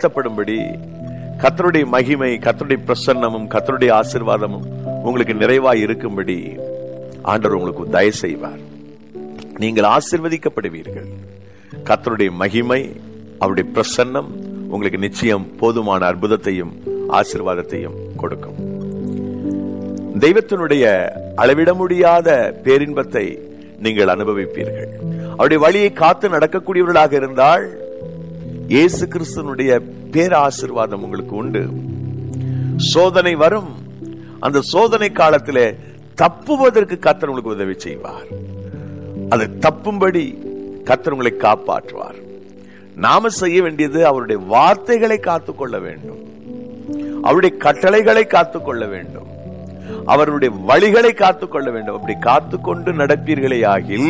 உயர்த்தப்படும்படி கத்தருடைய மகிமை கத்தருடைய பிரசன்னமும் கத்தருடைய ஆசீர்வாதமும் உங்களுக்கு நிறைவாய் இருக்கும்படி ஆண்டவர் உங்களுக்கு தயவு செய்வார் நீங்கள் ஆசிர்வதிக்கப்படுவீர்கள் கத்தருடைய மகிமை அவருடைய பிரசன்னம் உங்களுக்கு நிச்சயம் போதுமான அற்புதத்தையும் ஆசீர்வாதத்தையும் கொடுக்கும் தெய்வத்தினுடைய அளவிட முடியாத பேரின்பத்தை நீங்கள் அனுபவிப்பீர்கள் அவருடைய வழியை காத்து நடக்கக்கூடியவர்களாக இருந்தால் இயேசு கிறிஸ்தனுடைய பேராசீர்வாதம் உங்களுக்கு உண்டு சோதனை வரும் அந்த சோதனை காலத்திலே தப்புவதற்கு கத்தர் உங்களுக்கு உதவி செய்வார் அதை தப்பும்படி கத்தர் உங்களை காப்பாற்றுவார் நாம செய்ய வேண்டியது அவருடைய வார்த்தைகளை காத்துக்கொள்ள வேண்டும் அவருடைய கட்டளைகளை காத்துக்கொள்ள வேண்டும் அவருடைய வழிகளை காத்துக்கொள்ள வேண்டும் அப்படி காத்துக்கொண்டு நடப்பீர்களே ஆகில்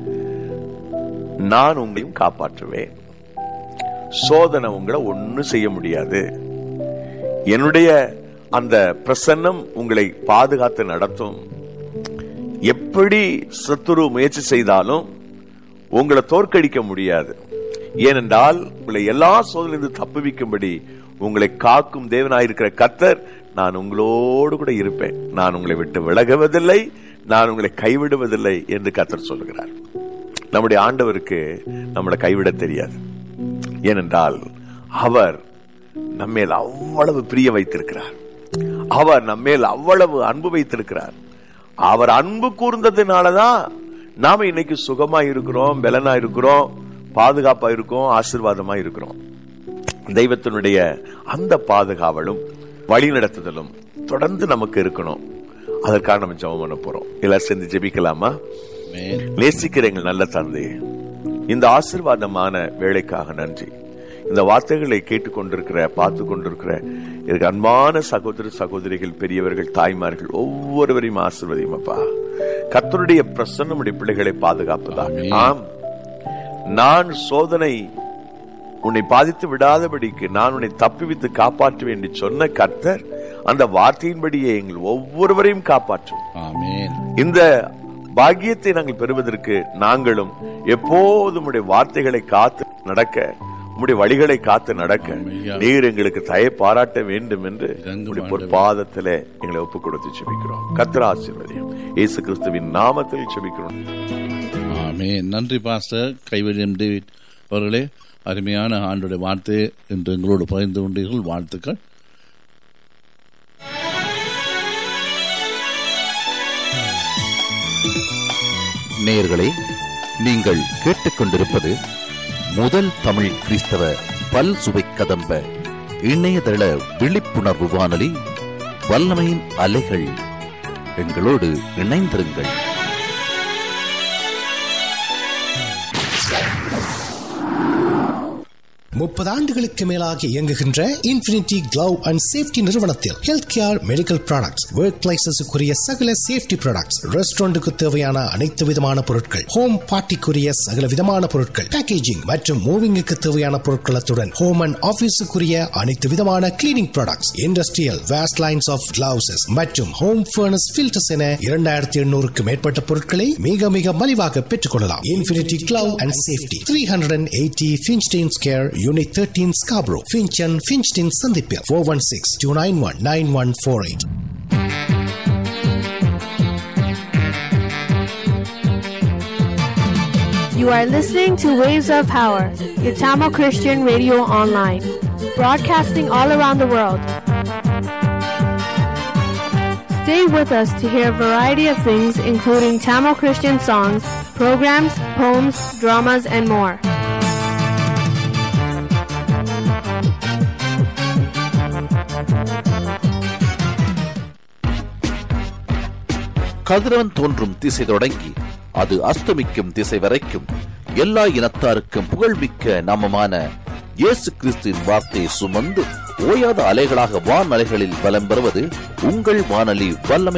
நான் உங்களையும் காப்பாற்றுவேன் சோதனை உங்களை ஒன்னும் செய்ய முடியாது என்னுடைய அந்த பிரசன்னம் உங்களை பாதுகாத்து நடத்தும் எப்படி சத்துரு முயற்சி செய்தாலும் உங்களை தோற்கடிக்க முடியாது ஏனென்றால் உங்களை எல்லா சோதனையிலிருந்து தப்புவிக்கும்படி உங்களை காக்கும் தேவனாயிருக்கிற கத்தர் நான் உங்களோடு கூட இருப்பேன் நான் உங்களை விட்டு விலகுவதில்லை நான் உங்களை கைவிடுவதில்லை என்று கத்தர் சொல்லுகிறார் நம்முடைய ஆண்டவருக்கு நம்மளை கைவிட தெரியாது ஏனென்றால் அவர் நம்மேல் அவ்வளவு பிரிய வைத்திருக்கிறார் அவர் நம்மேல் அவ்வளவு அன்பு வைத்திருக்கிறார் அவர் அன்பு கூர்ந்ததுனாலதான் நாம இன்னைக்கு சுகமா இருக்கிறோம் பலனா இருக்கிறோம் பாதுகாப்பா இருக்கோம் ஆசீர்வாதமா இருக்கிறோம் தெய்வத்தினுடைய அந்த பாதுகாவலும் வழி நடத்துதலும் தொடர்ந்து நமக்கு இருக்கணும் அதற்காக நம்ம ஜெபம் பண்ண போறோம் எல்லாம் சேர்ந்து ஜெபிக்கலாமா ஆமென். நேசிக்கிற எங்கள் நல்ல தந்தை இந்த ஆசீர்வாதமான வேலைக்காக நன்றி இந்த வார்த்தைகளை கேட்டுக்கொண்டிருக்கிற பார்த்து கொண்டிருக்கிற எனக்கு அன்பான சகோதர சகோதரிகள் பெரியவர்கள் தாய்மார்கள் ஒவ்வொருவரையும் ஆசீர்வதியும் அப்பா கர்த்தருடைய பிரசன்னம் உடைய பிள்ளைகளை பாதுகாப்பதாக ஆமென். ஆம் நான் சோதனை உன்னை பாதித்து விடாதபடிக்கு நான் உன்னை தப்பிவித்து காப்பாற்றுவேன் என்று சொன்ன கர்த்தர் அந்த வார்த்தையின்படியே எங்கள் ஒவ்வொருவரையும் காப்பாற்றும் ஆமென் இந்த பாக்கியத்தை நாங்கள் பெறுவதற்கு நாங்களும் எப்போதும் உடைய வார்த்தைகளை காத்து நடக்க உம்முடைய வழிகளை காத்து நடக்க ஆமெய்யா. நீர் எங்களுக்கு தய பாராட்ட வேண்டும் என்று இறங்கும் உம்முடைய ஆண்டவரே. பொற்பாதத்திலே எங்களை ஒப்புக் கொடுத்து செபிக்கிறோம் கத்திர ஆசீர்வதியும் இயேசு கிறிஸ்துவின் நாமத்தில் செபிக்கிறோம் ஆமென் நன்றி பாஸ்டர் கைவரியம் டேவிட் அவர்களே அருமையான ஆண்டுடைய வார்த்தையை இன்று எங்களோடு பகிர்ந்து கொண்டீர்கள் வாழ்த்துக்கள் நேயர்களே நீங்கள் கேட்டுக்கொண்டிருப்பது முதல் தமிழ் கிறிஸ்தவ பல் சுவை கதம்ப இணையதள விழிப்புணர்வு வானொலி வல்லமையின் அலைகள் எங்களோடு இணைந்திருங்கள் முப்பது ஆண்டுகளுக்கு மேலாக இயங்குகின்ற இன்ஃபினிட்டி கிளவ் அண்ட் சேஃப்டி நிறுவனத்தில் health care medical products work பிளேசஸுக்குரிய சகல சேஃப்டி ப்ராடக்ட்ஸ் ரெஸ்டாரண்ட்டுக்கு தேவையான அனைத்து விதமான பொருட்கள் ஹோம் பார்ட்டிக்குரிய சகல விதமான பொருட்கள் பேக்கேஜிங் மற்றும் மூவிங்குக்கு தேவையான பொருட்களத்துடன் ஹோம் அண்ட் ஆபீஸுக்குரிய அனைத்து விதமான cleaning products industrial waste lines of gloves மற்றும் ஹோம் ஃபர்னஸ் ஃபில்டர்ஸ் என இரண்டாயிரத்தி எண்ணூறுக்கு மேற்பட்ட பொருட்களை மிக மிக மலிவாக பெற்றுக்கொள்ளலாம் Infinity glove and safety three hundred and eighty Finchdene square unit thirteen Scarborough Finch and Finchdene சந்திப்பில் four one six two nine one nine one four eight You are listening to Waves of Power, your Tamil Christian radio online, broadcasting all around the world. Stay with us to hear a variety of things, including Tamil Christian songs, programs, poems, dramas, and more. கதிரவன் தோன்றும் திசை தொடங்கி அது அஸ்தமிக்கும் திசை வரைக்கும் எல்லா இனத்தாருக்கும் புகழ்மிக்க நாமமான இயேசு கிறிஸ்துவின் வார்த்தையை சுமந்து ஓயாத அலைகளாக வான் அலைகளில் பலம் பெறுவது உங்கள் வானொலி வல்லமை